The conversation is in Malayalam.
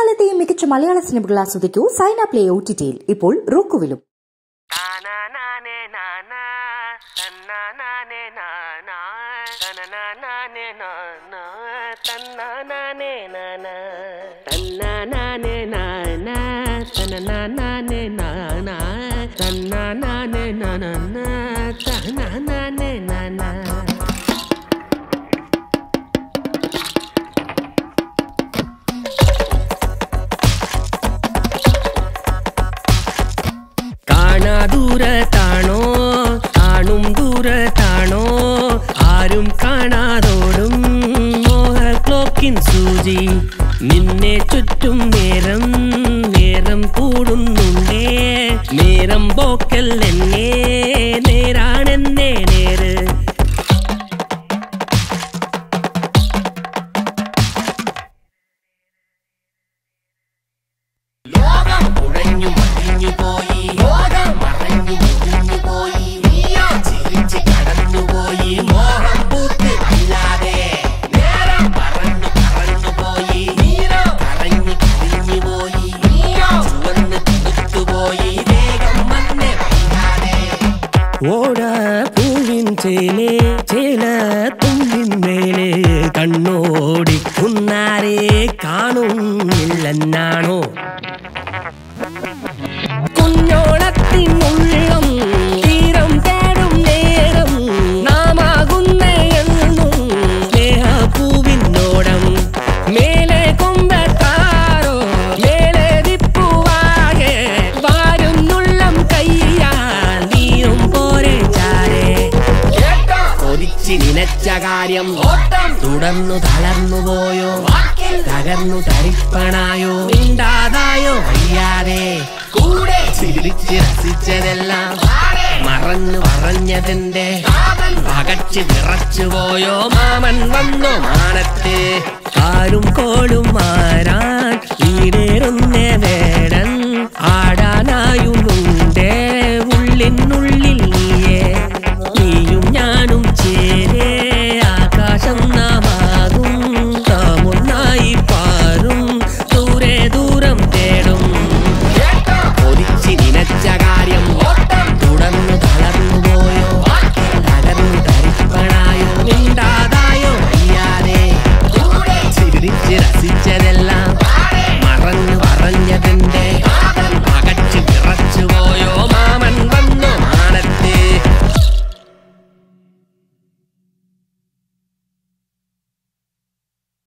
എക്കാലത്തെയും മികച്ച മലയാള സിനിമകൾ ആസ്വദിക്കൂ sign up play O T ടിയിൽ ഇപ്പോൾ റോക്കുവിലും താനാനാനേ നാനാ, തന്നാനാനേ നാനാ, തനനാനാനേ നാനാ, തന്നാനാനേ നാനാ. തന്നാനാനേ നാനാ, തനനാനാനേ നാനാ, തന്നാനാനേ നാനാ, തനാനാനേ നാനാ. കാണാ ദൂരത്താണോ കാണും ദൂരത്താണോ ആരും കാണാതോടും മോഹ ക്ലോക്കിൻ സൂചി നിന്നെ ചുറ്റും നേരം നേരം കൂടുന്നുണ്ടേ നേരം പോക്കൽ എന്നെ നേരാണെന്നേ നേര് ലോകം കുഴഞ്ഞു മറിഞ്ഞു പോയി ലോകം മറഞ്ഞു മുറിഞ്ഞു പോയി നീയോ ചിരിച്ച് കടന്നുപോയി മോഹം പൂത്ത് അല്ലാതെ നേരം പറന്നു പറന്നു പോയി നീരോ കറഞ്ഞു കരിഞ്ഞു പോയി നീയോ ചുവന്ന് തുടുത്തുപോയി വേഗം വന്ന് വൈകാതെ ഓട പൂവിൻ ചേലെ ചേല തുമ്പിൻ മേലെ കണ്ണോടിക്കുന്നാരെ കാണുന്നില്ലെന്നാണോ കുഞ്ഞോളത്തിനുള്ളം തീരം തേടും നേരം നാമാകുന്ന എന്നും സ്നേഹപ്പൂവിനോടം മേലെ കൊമ്പത്താരോ മേലെ ദിപ്പുവാകെ വാരുന്നുള്ളം കയ്യാൽ നീരും പോരെ ചാരേ കേട്ടോ കൊതിച്ച് നിലച്ച കാര്യം ഓട്ടം തുടർന്നു തളർന്നു പോയോ വാക്കിൽ തകർന്നു തരിപ്പണായോ മിണ്ടാതായോ വയ്യാതെ കൂടെ ചിരിച്ച് രസിച്ചതെല്ലാം ആടെ മറന്നു പറഞ്ഞതിന്റെ കാവൽ പകച്ച് വിറച്ചു പോയോ മാമൻ വന്നു മാനത്തെ കാരും കോളും മാറാൻ ഈടേറുന്നേ